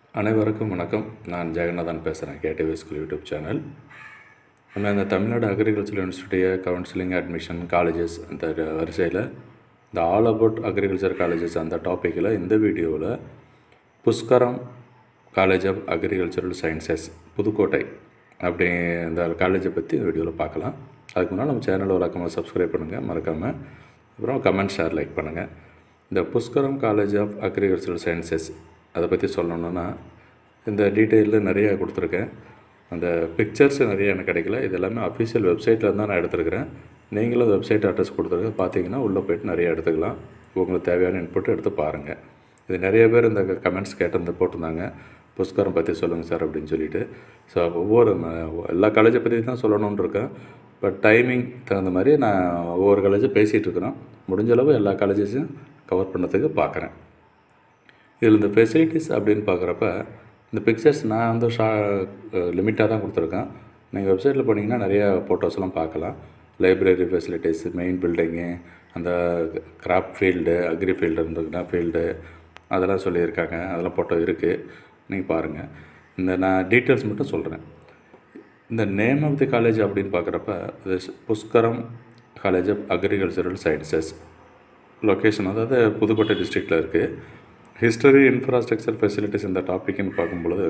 அனைவருக்கும் வணக்கம் நான் ஜெகநாதன் பேசுகிறேன் கேடிவி ஸ்கூல் யூடியூப் சேனல் நம்ம இந்த தமிழ்நாடு அக்ரிகல்ச்சர் யூனிவர்சிட்டிய கவுன்சிலிங் அட்மிஷன் காலேஜஸ் அந்த வரிசையில் இந்த ஆல் அபவுட் அக்ரிகல்ச்சர் காலேஜஸ் அந்த டாப்பிக்கில் இந்த வீடியோவில் Pushkaram college of agricultural sciences Pudukkottai அப்படி இந்த காலேஜை பற்றி இந்த வீடியோவில் பார்க்கலாம் அதுக்கு முன்னால் நம்ம சேனலை வழக்கமாக சப்ஸ்கிரைப் பண்ணுங்கள் மறக்காமல் அப்புறம் கமெண்ட் ஷேர் லைக் பண்ணுங்கள் இந்த Pushkaram college of agricultural sciences அதை பற்றி சொல்லணுன்னா இந்த டீட்டெயிலில் நிறைய கொடுத்துருக்கேன் அந்த பிக்சர்ஸ் நிறைய எனக்கு கிடைக்கல இது எல்லாமே அஃபிஷியல் வெப்சைட்டில் தான் நான் எடுத்துருக்கிறேன் நீங்களும் வெப்சைட் அட்ரஸ் கொடுத்துருங்க பார்த்தீங்கன்னா உள்ளே போய்ட்டு நிறைய எடுத்துக்கலாம் உங்களுக்கு தேவையான இன்புட் எடுத்து பாருங்கள் இது நிறைய பேர் இந்த கமெண்ட்ஸ் கேட்டு போட்டிருந்தாங்க புஷ்கரம் பற்றி சொல்லுங்கள் சார் அப்படின்னு சொல்லிட்டு ஸோ ஒவ்வொரு ம- எல்லா காலேஜை பற்றி தான் சொல்லணும்னு இருக்கேன் பட் டைமிங் தகுந்த மாதிரி நான் ஒவ்வொரு காலேஜும் பேசிகிட்டு இருக்கிறோம் முடிஞ்ச அளவு எல்லா காலேஜஸையும் கவர் பண்ணதுக்கு பார்க்குறேன் இதில் இந்த ஃபெசிலிட்டிஸ் அப்படின்னு பார்க்குறப்ப இந்த பிக்சர்ஸ் நான் வந்து ஷா லிமிட்டாக தான் கொடுத்துருக்கேன் நீங்கள் வெப்சைட்டில் போனீங்கன்னா நிறைய ஃபோட்டோஸ்லாம் பார்க்கலாம் லைப்ரரி ஃபெசிலிட்டிஸ் மெயின் பில்டிங்கு அந்த கிராப் ஃபீல்டு அக்ரி ஃபீல்டு இருந்ததுன்னா ஃபீல்டு அதெல்லாம் சொல்லியிருக்காங்க அதெல்லாம் ஃபோட்டோ இருக்குது நீங்கள் பாருங்கள் இந்த நான் டீட்டெயில்ஸ் மட்டும் சொல்கிறேன் இந்த நேம் ஆஃப் தி காலேஜ் அப்படின்னு பார்க்குறப்ப இது Pushkaram college of agricultural sciences location அதாவது புதுக்கோட்டை டிஸ்ட்ரிக்டில் இருக்குது ஹிஸ்டரி இன்ஃப்ராஸ்ட்ரக்சர் ஃபெசிலிட்டிஸ் இந்த டாப்பிக்னு பார்க்கும்பொழுது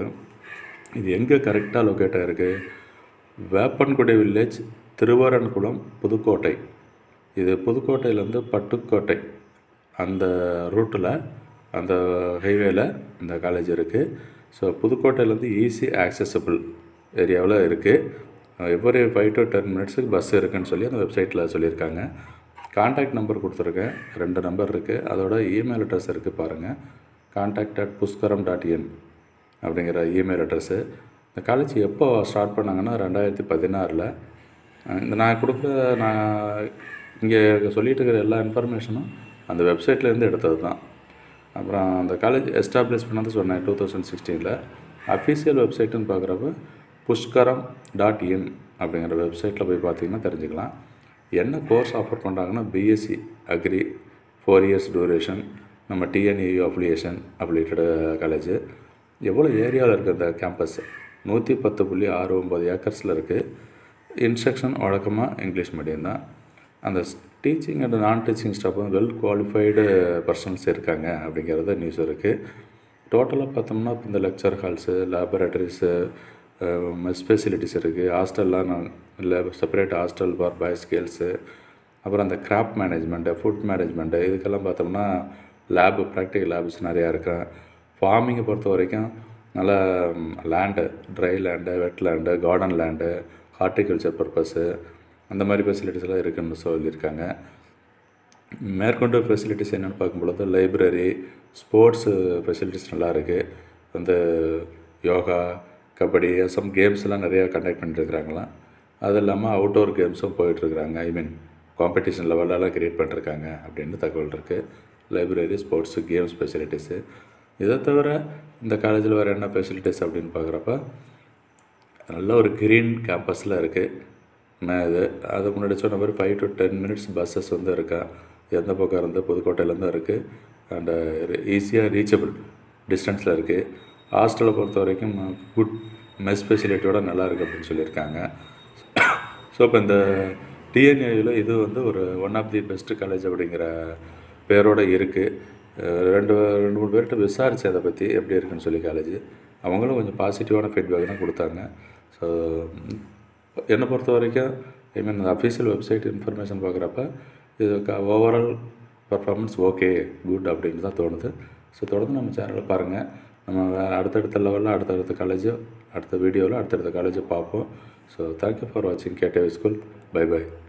இது எங்கே கரெக்டாக லொக்கேட்டாக இருக்குது வேப்பன்குடி வில்லேஜ் திருவரன்குளம் புதுக்கோட்டை இது புதுக்கோட்டையிலேருந்து பட்டுக்கோட்டை அந்த ரூட்டில் அந்த ஹைவேல இந்த காலேஜ் இருக்குது ஸோ புதுக்கோட்டையிலேருந்து ஈஸி ஆக்சசபிள் ஏரியாவில் இருக்குது எவ்வரி ஃபைவ் டு டென் மினிட்ஸுக்கு பஸ் இருக்குன்னு சொல்லி அந்த வெப்சைட்டில் சொல்லியிருக்காங்க காண்டாக்ட் நம்பர் கொடுத்துருக்கேன் ரெண்டு நம்பர் இருக்குது அதோட இமெயில் அட்ரஸ் இருக்குது பாருங்கள் contact at Pushkaram dot in அப்படிங்கிற இமெயில் அட்ரஸ்ஸு இந்த காலேஜ் எப்போ ஸ்டார்ட் பண்ணாங்கன்னா ரெண்டாயிரத்தி பதினாறில் இந்த நான் கொடுக்குற நான் இங்கே சொல்லிட்டு இருக்கிற எல்லா இன்ஃபர்மேஷனும் அந்த வெப்சைட்லேருந்து எடுத்தது தான் அப்புறம் அந்த காலேஜ் எஸ்டாப்ளிஷ் பண்ணது சொன்னேன் டூ தௌசண்ட் சிக்ஸ்டீனில் அஃபீஷியல் வெப்சைட்டுன்னு பார்க்குறப்ப புஷ்கரம் டாட் இன் அப்படிங்கிற வெப்சைட்டில் போய் பார்த்தீங்கன்னா தெரிஞ்சுக்கலாம் என்ன கோர்ஸ் ஆஃபர் பண்ணுறாங்கன்னா BSc agri four years duration நம்ம டிஎன்இ அப்ளிகேஷன் அப்ளிகேட்டட் காலேஜ் எவ்வளோ ஏரியாவில் இருக்குது அந்த கேம்பஸ் நூற்றி பத்து புள்ளி ஆறு ஒம்பது ஏக்கர்ஸில் இருக்குது இன்ஸ்ட்ரக்ஷன் வழக்கமாக இங்கிலீஷ் மீடியம் தான் அந்த teaching and non teaching staff வந்து வெல் குவாலிஃபைடு பர்சன்ஸ் இருக்காங்க அப்படிங்கிறத நியூஸ் இருக்குது டோட்டலாக பார்த்தோம்னா இப்போ இந்த lecture halls laboratories mess facilities இருக்குது ஹாஸ்டல்லாம் இல்லை separate hostel for boys girls அப்புறம் அந்த கிராப் மேனேஜ்மெண்ட்டு ஃபுட் மேனேஜ்மெண்ட்டு இதுக்கெல்லாம் பார்த்தோம்னா லேபு ப்ராக்டிக்கல் லேப்ஸ் நிறையா இருக்கு ஃபார்மிங்கை பொறுத்த வரைக்கும் நல்ல land dry land wet land garden land horticulture purpose அந்த மாதிரி ஃபெசிலிட்டிஸ் எல்லாம் இருக்குன்னு சொல்லியிருக்காங்க மேற்கொண்டு ஃபெசிலிட்டிஸ் என்னென்னு பார்க்கும்பொழுது லைப்ரரி ஸ்போர்ட்ஸு ஃபெசிலிட்டிஸ் நல்லா இருக்குது வந்து யோகா கபடி சம் கேம்ஸ்லாம் நிறையா கண்டக்ட் பண்ணிட்டுருக்குறாங்களாம் அது இல்லாமல் அவுட்டோர் கேம்ஸும் போயிட்டுருக்குறாங்க ஐ மீன் காம்படிஷன் லெவலெல்லாம் க்ரியேட் பண்ணிருக்காங்க அப்படின்னு தகவல் இருக்குது லைப்ரரி ஸ்போர்ட்ஸு கேம்ஸ் ஃபெசிலிட்டிஸு இதை தவிர இந்த காலேஜில் வேறு என்ன ஃபெசிலிட்டிஸ் அப்படின்னு பார்க்குறப்ப நல்ல ஒரு க்ரீன் கேம்பஸில் இருக்குது நான் இது அது முன்னாடி சொன்ன மாதிரி five to ten minutes buses வந்து இருக்கா எந்த பக்கம் இருந்து புதுக்கோட்டையிலேருந்து இருக்குது அண்டு ஈஸியாக ரீச்சபிள் டிஸ்டன்ஸில் இருக்குது ஹாஸ்டலை பொறுத்த வரைக்கும் குட் மெஸ் ஃபெசிலிட்டியோட நல்லா இருக்குது அப்படின்னு சொல்லியிருக்காங்க ஸோ இப்போ இந்த டிஎன்ஏயில் இது வந்து ஒரு one of the best college அப்படிங்கிற பேரோட இருக்குது ரெண்டு ரெண்டு மூணு பேர்கிட்ட விசாரிச்சு அதை பற்றி எப்படி இருக்குன்னு சொல்லி காலேஜ் அவங்களும் கொஞ்சம் பாசிட்டிவான ஃபீட்பேக் தான் கொடுத்தாங்க ஸோ என்னை பொறுத்த வரைக்கும் ஐ மீன் அந்த அஃபீஷியல் வெப்சைட் இன்ஃபர்மேஷன் பார்க்குறப்ப இது ஓவரால் பர்ஃபார்மன்ஸ் ஓகே குட் அப்படின்னு தான் தோணுது ஸோ தொடர்ந்து நம்ம சேனலை பாருங்கள் நம்ம வேறு அடுத்தடுத்த லெவலில் அடுத்தடுத்த காலேஜோ அடுத்த வீடியோவில் அடுத்தடுத்த காலேஜை பார்ப்போம் ஸோ தேங்க்யூ ஃபார் வாட்சிங் கேட்டே ஸ்கூல் பை பை